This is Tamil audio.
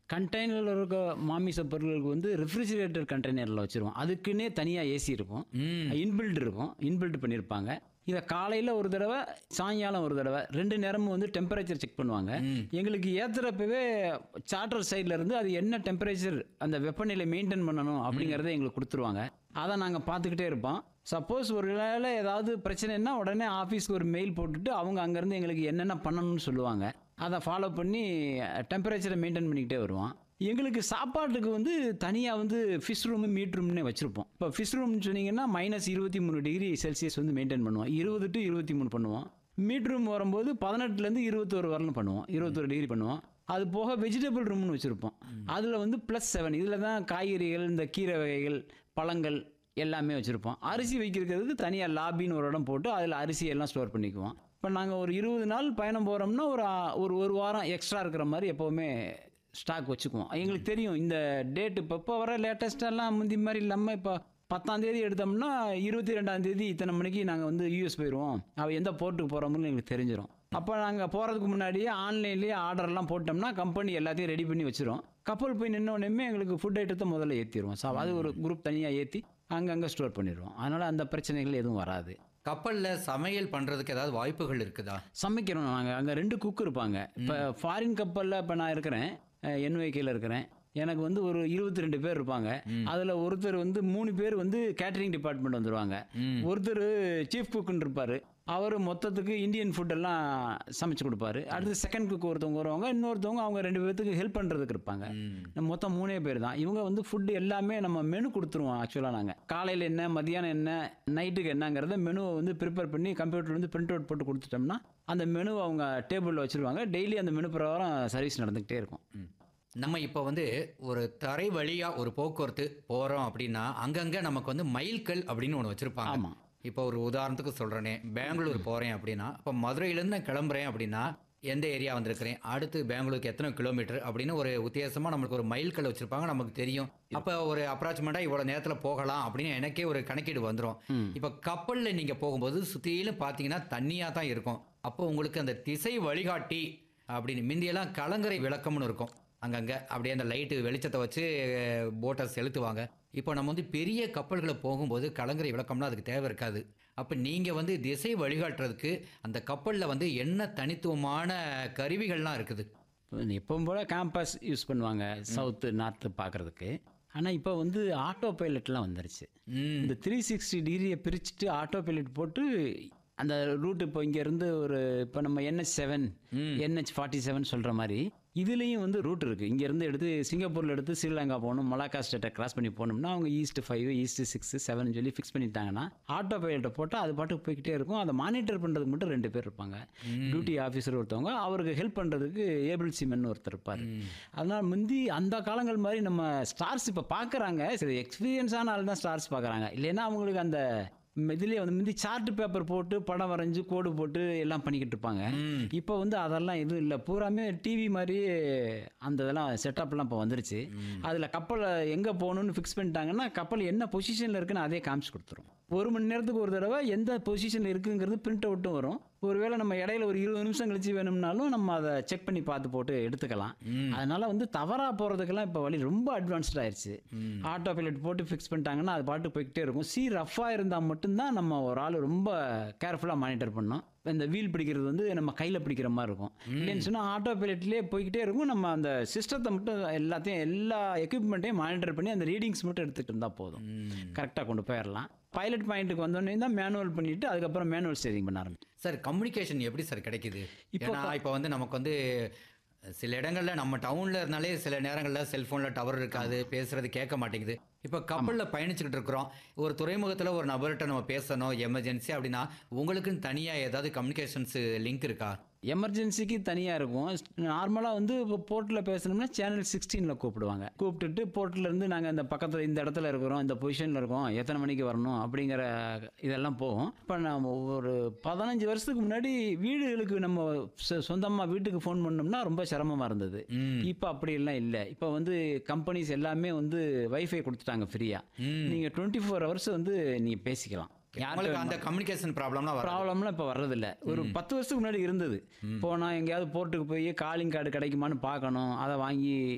கண்டெய்னரில் இருக்க மாமிச பொருட்களுக்கு வந்து ரெஃப்ரிஜிரேட்டர் கண்டெய்னரில் வச்சுருவோம் அதுக்குன்னே தனியாக ஏசி இருக்கும் ம் இன்பில்ட் இருக்கும் இன்பில்ட் பண்ணியிருப்பாங்க இதை காலையில் ஒரு தடவை சாயங்காலம் ஒரு தடவை ரெண்டு நேரமும் வந்து டெம்பரேச்சர் செக் பண்ணுவாங்க எங்களுக்கு ஏற்றுறப்பவே சார்ட்டர் சைடில் இருந்து அது என்ன டெம்பரேச்சர் அந்த வெப்பநிலை மெயின்டைன் பண்ணணும் அப்படிங்கிறத எங்களுக்கு கொடுத்துருவாங்க அதை நாங்கள் பார்த்துக்கிட்டே இருப்போம் சப்போஸ் ஒரு வேளை ஏதாவது பிரச்சனைன்னா உடனே ஆஃபீஸ்க்கு ஒரு மெயில் போட்டுட்டு அவங்க அங்கேருந்து எங்களுக்கு என்னென்ன பண்ணணும்னு சொல்லுவாங்க அதை ஃபாலோ பண்ணி டெம்பரேச்சரை மெயின்டைன் பண்ணிக்கிட்டே வருவோம் எங்களுக்கு சாப்பாட்டுக்கு வந்து தனியாக வந்து ஃபிஷ் ரூம் மீட் ரூம்னே வச்சுருப்போம் இப்போ ஃபிஷ் ரூம்னு சொன்னீங்கன்னா மைனஸ் இருபத்தி மூணு டிகிரி செல்சியஸ் வந்து மெயின்டைன் பண்ணுவோம் இருபது டு இருபத்தி மூணு பண்ணுவோம் மீட் ரூம் வரும்போது பதினெட்டுலேருந்து இருபத்தோரு வரலும் பண்ணுவோம் இருபத்தொரு டிகிரி பண்ணுவோம் அது போக வெஜிடபிள் ரூம்னு வச்சுருப்போம் அதில் வந்து ப்ளஸ் செவன் இதில் தான் காய்கறிகள் இந்த கீரை வகைகள் பழங்கள் எல்லாமே வச்சுருப்போம் அரிசி வைக்கிறதுக்கு தனியாக லாபின்னு ஒரு இடம் போட்டு அதில் அரிசி எல்லாம் ஸ்டோர் பண்ணிக்குவோம் இப்போ நாங்கள் ஒரு இருபது நாள் பயணம் போகிறோம்னா ஒரு ஆ- ஒரு ஒரு வாரம் எக்ஸ்ட்ரா இருக்கிற மாதிரி எப்போவுமே ஸ்டாக் வச்சுக்குவோம் எங்களுக்கு தெரியும் இந்த டேட் இப்போ இப்போ வர லேட்டஸ்டெல்லாம் முந்தி மாதிரி இல்லாமல் இப்போ பத்தாம் தேதி எடுத்தோம்னா இருபத்தி ரெண்டாம் தேதி இத்தனை மணிக்கு நாங்கள் வந்து யூஎஸ் போயிடுவோம் அவள் எந்த போர்ட்டுக்கு போகிறோம்னு எங்களுக்கு தெரிஞ்சிடும் அப்போ நாங்கள் போகிறதுக்கு முன்னாடியே ஆன்லைன்லேயே ஆர்டர்லாம் போட்டோம்னா கம்பெனி எல்லாத்தையும் ரெடி பண்ணி வச்சிரும் கப்பல் போய் நின்ன உடனே எங்களுக்கு ஃபுட் ஐட்டத்தை முதல்ல ஏற்றிடுவோம் ஸோ அது ஒரு குரூப் தனியாக ஏற்றி அங்கங்கே ஸ்டோர் பண்ணிடுவோம் அதனால் அந்த பிரச்சனைகள் எதுவும் வராது கப்பல்ல சமையல் பண்றதுக்கு ஏதாவது வாய்ப்புகள் இருக்குதா சமைக்கிறோம் நாங்கள் அங்கே ரெண்டு குக் இருப்பாங்க இப்போ ஃபாரின் கப்பலில் இப்போ நான் இருக்கிறேன் என்ஒய்கேல இருக்கிறேன் எனக்கு வந்து ஒரு இருபத்தி ரெண்டு பேர் இருப்பாங்க அதில் ஒருத்தர் வந்து மூணு பேர் வந்து கேட்டரிங் டிபார்ட்மெண்ட் வந்துருவாங்க ஒருத்தர் சீஃப் குக்குன்னு இருப்பார் அவர் மொத்தத்துக்கு இந்தியன் ஃபுட்டெல்லாம் சமைச்சு கொடுப்பாரு அடுத்து செகண்ட் குக் ஒருத்தவங்க வருவாங்க இன்னொருத்தவங்க அவங்க ரெண்டு பேர்த்துக்கு ஹெல்ப் பண்ணுறதுக்கு இருப்பாங்க நம்ம மொத்தம் மூணே பேர் தான் இவங்க வந்து ஃபுட்டு எல்லாமே நம்ம மெனு கொடுத்துருவோம் ஆக்சுவலாக நாங்கள் காலையில் என்ன மதியானம் என்ன நைட்டுக்கு என்னங்கிறத மெனுவை வந்து ப்ரிப்பேர் பண்ணி கம்ப்யூட்டர் வந்து பிரிண்ட் அவுட் போட்டு கொடுத்துட்டோம்னா அந்த மெனுவை அவங்க டேபிளில் வச்சுருவாங்க டெய்லி அந்த மெனு பிரகாரம் சர்வீஸ் நடந்துக்கிட்டே இருக்கும் ம். நம்ம இப்போ வந்து ஒரு தரை வழியா ஒரு போக்குவரத்து போறோம் அப்படின்னா அங்கங்க நமக்கு வந்து மைல்கல் அப்படின்னு ஒன்று வச்சிருப்பாங்க ஆமா. இப்போ ஒரு உதாரணத்துக்கு சொல்றேனே பெங்களூர் போறேன் அப்படின்னா இப்போ மதுரையிலேருந்து நான் கிளம்புறேன் அப்படின்னா எந்த ஏரியா வந்திருக்கிறேன் அடுத்து பெங்களூருக்கு எத்தனை கிலோமீட்டர் அப்படின்னு ஒரு வித்தியாசமா நம்மளுக்கு ஒரு மைல்கல் வச்சிருப்பாங்க நமக்கு தெரியும் அப்போ ஒரு அப்ராச்மெண்டா இவ்வளவு நேரத்துல போகலாம் அப்படின்னு எனக்கே ஒரு கணக்கீடு வந்துடும் இப்போ கப்பல்ல நீங்க போகும்போது சுத்தியிலும் பார்த்தீங்கன்னா தண்ணியா தான் இருக்கும் அப்போ உங்களுக்கு அந்த திசை வழிகாட்டி அப்படின்னு முந்தியெல்லாம் கலங்கரை விளக்கம்னு இருக்கும் அங்கங்கே அப்படியே அந்த லைட்டு வெளிச்சத்தை வச்சு போட்டை செலுத்துவாங்க இப்போ நம்ம வந்து பெரிய கப்பல்களை போகும்போது கலங்கரை விளக்கம்னா அதுக்கு தேவை இருக்காது அப்போ நீங்கள் வந்து திசை வழிகாட்டுறதுக்கு அந்த கப்பலில் வந்து என்ன தனித்துவமான கருவிகள்லாம் இருக்குது எப்பவும் போல் கேம்பஸ் யூஸ் பண்ணுவாங்க சவுத்து நார்த்து பார்க்குறதுக்கு ஆனால் இப்போ வந்து ஆட்டோ பைலட்லாம் வந்துருச்சு ம் இந்த த்ரீ சிக்ஸ்டி டிகிரியை பிரிச்சுட்டு ஆட்டோ பைலட் போட்டு அந்த ரூட் இப்போ இங்கேருந்து ஒரு இப்போ நம்ம NH seven NH forty seven சொல்கிற மாதிரி இதுலேயும் வந்து ரூட் இருக்குது இங்கேருந்து எடுத்து சிங்கப்பூரில் எடுத்து ஸ்ரீலங்கா போகணும் மலாக்கா ஸ்டேட்டை கிராஸ் பண்ணி போகணும்னா அவங்க east five east six seven சொல்லி ஃபிக்ஸ் பண்ணிட்டாங்கன்னா ஆட்டோ பைலட்டை போட்டால் அது பாட்டுக்கு போய்கிட்டே இருக்கும் அதை மானிட்டர் பண்ணுறதுக்கு மட்டும் ரெண்டு பேர் இருப்பாங்க டியூட்டி ஆஃபீஸர் ஒருத்தவங்க அவருக்கு ஹெல்ப் பண்ணுறதுக்கு ஏபிள் சிமென் ஒருத்தர் இருப்பார் அதனால் முந்தி அந்த காலங்கள் மாதிரி நம்ம ஸ்டார்ஸ் இப்போ பார்க்குறாங்க சரி எக்ஸ்பீரியன்ஸான ஆள் தான் ஸ்டார்ஸ் பார்க்குறாங்க இல்லைன்னா அவங்களுக்கு அந்த இதுலேயே வந்து முந்தி சார்ட் பேப்பர் போட்டு படம் வரைஞ்சு கோடு போட்டு எல்லாம் பண்ணிக்கிட்டு இருப்பாங்க இப்போ வந்து அதெல்லாம் எதுவும் இல்லை பூராமே டிவி மாதிரி அந்த இதெல்லாம் செட்டப்லாம் இப்போ வந்துருச்சு அதில் கப்பலை எங்கே போகணும்னு ஃபிக்ஸ் பண்ணிட்டாங்கன்னா கப்பல் என்ன பொசிஷனில் இருக்குன்னு அதே காமிச்சு கொடுத்துரும் ஒரு மணி நேரத்துக்கு ஒரு தடவை எந்த பொசிஷனில் இருக்குங்கிறது பிரிண்ட் அவுட்டும் வரும் ஒருவேளை நம்ம இடையில ஒரு இருபது நிமிஷம் கழிச்சு வேணும்னாலும் நம்ம அதை செக் பண்ணி பார்த்து போட்டு எடுத்துக்கலாம் அதனால வந்து தவறாக போகிறதுக்கெல்லாம் இப்போ வழி ரொம்ப அட்வான்ஸ்ட் ஆயிருச்சு ஆட்டோ பைலட் போட்டு ஃபிக்ஸ் பண்ணிட்டாங்கன்னா அது பாட்டு போய்கிட்டே இருக்கும் சி ரஃபாக இருந்தால் மட்டும்தான் நம்ம ஒரு ஆள் ரொம்ப கேர்ஃபுல்லாக மானிட்டர் பண்ணோம் இந்த வீல் பிடிக்கிறது வந்து நம்ம கையில் பிடிக்கிற மாதிரி இருக்கும் இல்லைன்னு சொன்னால் ஆட்டோ பைலட்லேயே போய்கிட்டே இருக்கும் நம்ம அந்த சிஸ்டத்தை மட்டும் எல்லாத்தையும் எல்லா எக்யூப்மெண்ட்டையும் மானிட்டர் பண்ணி அந்த ரீடிங்ஸ் மட்டும் எடுத்துகிட்டு இருந்தால் போதும் கரெக்டாக கொண்டு போயிடலாம் பைலட் பாயிண்ட்டுக்கு வந்தோடனே தான் மேனுவல் பண்ணிட்டு அதுக்கப்புறம் மேனுவல் ஸ்டேரிங் பண்ண ஆரம்பிச்சோம் சார் கம்யூனிகேஷன் எப்படி சார் கிடைக்குது இப்போ ஏன்னா இப்போ வந்து நமக்கு வந்து சில இடங்கள்ல நம்ம டவுன்ல இருந்தாலே சில நேரங்கள்ல செல்போன்ல டவர் இருக்காது பேசுறது கேட்க மாட்டேங்குது இப்போ கப்பல்ல பயணிச்சுக்கிட்டு இருக்கிறோம் ஒரு துறைமுகத்துல ஒரு நபர்கிட்ட நம்ம பேசணும் எமர்ஜென்சி அப்படின்னா உங்களுக்குன்னு தனியா ஏதாவது கம்யூனிகேஷன்ஸ் லிங்க் இருக்கா எமர்ஜென்சிக்கு தனியாக இருக்கும் நார்மலாக வந்து இப்போ போர்ட்டில் பேசணும்னா சேனல் சிக்ஸ்டீனில் கூப்பிடுவாங்க கூப்பிட்டுட்டு போர்ட்டில் இருந்து நாங்கள் இந்த பக்கத்தில் இந்த இடத்துல இருக்கிறோம் இந்த பொசிஷனில் இருக்கோம் எத்தனை மணிக்கு வரணும் அப்படிங்கிற இதெல்லாம் போகும் இப்போ நம்ம ஒரு பதினஞ்சு வருஷத்துக்கு முன்னாடி வீடுகளுக்கு நம்ம சொந்தமாக வீட்டுக்கு ஃபோன் பண்ணோம்னா ரொம்ப சிரமமாக இருந்தது இப்போ அப்படியெல்லாம் இல்லை இப்போ வந்து கம்பெனிஸ் எல்லாமே வந்து வைஃபை கொடுத்துட்டாங்க ஃப்ரீயாக நீங்கள் டுவெண்ட்டி ஃபோர் ஹவர்ஸ் வந்து நீங்கள் பேசிக்கலாம் உங்களுக்கு அந்த கம்யூனிகேஷன் ப்ராப்ளம்லாம் வரும் ப்ராப்ளம்லாம் இப்போ வர்றதில்ல ஒரு பத்து வருஷத்துக்கு முன்னாடி இருந்தது போனால் எங்கேயாவது போர்ட்டுக்கு போய் காலிங் கார்டு கிடைக்குமான்னு பார்க்கணும் அதை வாங்கி